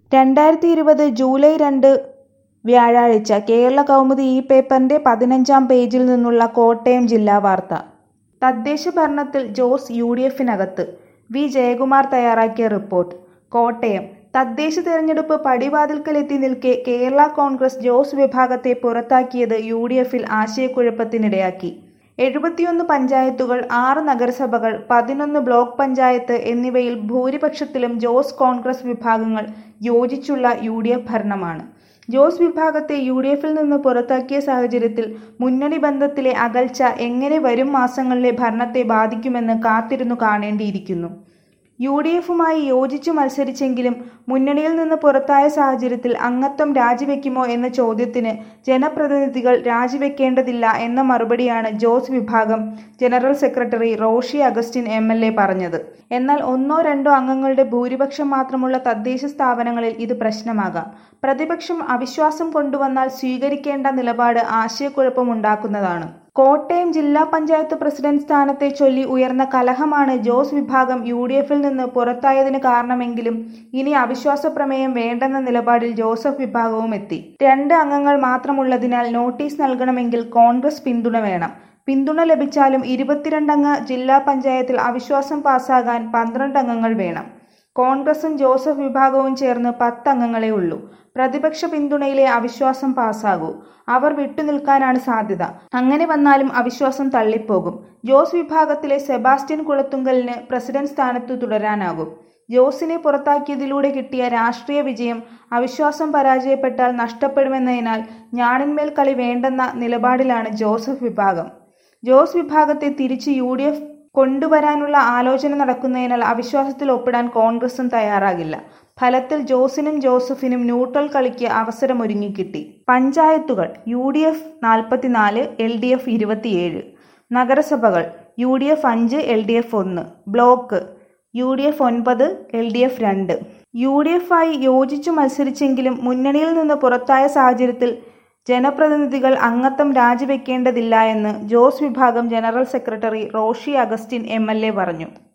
രണ്ടായിരത്തി ഇരുപത് ജൂലൈ രണ്ട് വ്യാഴാഴ്ച കേരള കൗമുദി ഈ പേപ്പറിന്റെ പതിനഞ്ചാം പേജിൽ നിന്നുള്ള കോട്ടയം ജില്ലാ വാർത്ത തദ്ദേശ ഭരണത്തിൽ ജോസ് യു ഡി എഫിനകത്ത് വി ജയകുമാർ തയ്യാറാക്കിയ റിപ്പോർട്ട് കോട്ടയം തദ്ദേശ തെരഞ്ഞെടുപ്പ് പടിവാതിൽക്കലെത്തി നിൽക്കെ കേരള കോൺഗ്രസ് ജോസ് വിഭാഗത്തെ പുറത്താക്കിയത് യു ഡി എഫിൽ ആശയക്കുഴപ്പത്തിനിടയാക്കി എഴുപത്തിയൊന്ന് പഞ്ചായത്തുകൾ ആറ് നഗരസഭകൾ പതിനൊന്ന് ബ്ലോക്ക് പഞ്ചായത്ത് എന്നിവയിൽ ഭൂരിപക്ഷത്തിലും ജോസ് കോൺഗ്രസ് വിഭാഗങ്ങൾ യോജിച്ചുള്ള യു ഡി എഫ് ഭരണമാണ് ജോസ് വിഭാഗത്തെ യു ഡി എഫിൽ നിന്ന് പുറത്താക്കിയ സാഹചര്യത്തിൽ മുന്നണി ബന്ധത്തിലെ അകൽച്ച എങ്ങനെ വരും മാസങ്ങളിലെ ഭരണത്തെ ബാധിക്കുമെന്ന് കാത്തിരുന്നു കാണേണ്ടിയിരിക്കുന്നു യു ഡി എഫുമായി യോജിച്ചു മത്സരിച്ചെങ്കിലും മുന്നണിയിൽ നിന്ന് പുറത്തായ സാഹചര്യത്തിൽ അംഗത്വം രാജിവെക്കുമോ എന്ന ചോദ്യത്തിന് ജനപ്രതിനിധികൾ രാജിവെക്കേണ്ടതില്ല എന്ന മറുപടിയാണ് ജോസ് വിഭാഗം general secretary Roshi Augustine M L A പറഞ്ഞത് എന്നാൽ ഒന്നോ രണ്ടോ അംഗങ്ങളുടെ ഭൂരിപക്ഷം മാത്രമുള്ള തദ്ദേശ സ്ഥാപനങ്ങളിൽ ഇത് പ്രശ്നമാകാം പ്രതിപക്ഷം അവിശ്വാസം കൊണ്ടുവന്നാൽ സ്വീകരിക്കേണ്ട നിലപാട് ആശയക്കുഴപ്പമുണ്ടാക്കുന്നതാണ് കോട്ടയം ജില്ലാ പഞ്ചായത്ത് പ്രസിഡന്റ് സ്ഥാനത്തെ ചൊല്ലി ഉയർന്ന കലഹമാണ് ജോസ് വിഭാഗം യു ഡി എഫിൽ നിന്ന് പുറത്തായതിന് കാരണമെങ്കിലും ഇനി അവിശ്വാസ പ്രമേയം വേണ്ടെന്ന നിലപാടിൽ ജോസഫ് വിഭാഗവും എത്തി രണ്ട് അംഗങ്ങൾ മാത്രമുള്ളതിനാൽ നോട്ടീസ് നൽകണമെങ്കിൽ കോൺഗ്രസ് പിന്തുണ വേണം പിന്തുണ ലഭിച്ചാലും ഇരുപത്തിരണ്ടംഗ ജില്ലാ പഞ്ചായത്തിൽ അവിശ്വാസം പാസ്സാകാൻ പന്ത്രണ്ട് അംഗങ്ങൾ വേണം കോൺഗ്രസും ജോസഫ് വിഭാഗവും ചേർന്ന് പത്ത് അംഗങ്ങളേ ഉള്ളൂ പ്രതിപക്ഷ പിന്തുണയിലെ അവിശ്വാസം പാസ്സാകൂ അവർ വിട്ടുനിൽക്കാനാണ് സാധ്യത അങ്ങനെ വന്നാലും അവിശ്വാസം തള്ളിപ്പോകും ജോസ് വിഭാഗത്തിലെ സെബാസ്റ്റ്യൻ കുളത്തുങ്കലിന് പ്രസിഡന്റ് സ്ഥാനത്ത് തുടരാനാകും ജോസിനെ പുറത്താക്കിയതിലൂടെ കിട്ടിയ രാഷ്ട്രീയ വിജയം അവിശ്വാസം പരാജയപ്പെട്ടാൽ നഷ്ടപ്പെടുമെന്നതിനാൽ ഞാണിന്മേൽ കളി വേണ്ടെന്ന നിലപാടിലാണ് ജോസഫ് വിഭാഗം ജോസ് വിഭാഗത്തെ തിരിച്ച് യു ഡി എഫ് കൊണ്ടുവരാനുള്ള ആലോചന നടക്കുന്നതിനാൽ അവിശ്വാസത്തിൽ ഒപ്പിടാൻ കോൺഗ്രസും തയ്യാറാകില്ല ഫലത്തിൽ ജോസിനും ജോസഫിനും ന്യൂട്രൽ കളിക്ക് അവസരമൊരുങ്ങിക്കിട്ടി പഞ്ചായത്തുകൾ യു ഡി എഫ് നാൽപ്പത്തിനാല് എൽ ഡി എഫ് ഇരുപത്തിയേഴ് നഗരസഭകൾ യു ഡി എഫ് അഞ്ച് എൽ ഡി എഫ് ഒന്ന് ബ്ലോക്ക് യു ഡി എഫ് ഒൻപത് എൽ ഡി എഫ് രണ്ട് യു ഡി എഫ് ആയി യോജിച്ചു മത്സരിച്ചെങ്കിലും മുന്നണിയിൽ നിന്ന് പുറത്തായ സാഹചര്യത്തിൽ ജനപ്രതിനിധികൾ അംഗത്വം രാജിവെക്കേണ്ടതില്ല എന്ന് ജോസ് വിഭാഗം general secretary Roshi Augustine M പറഞ്ഞു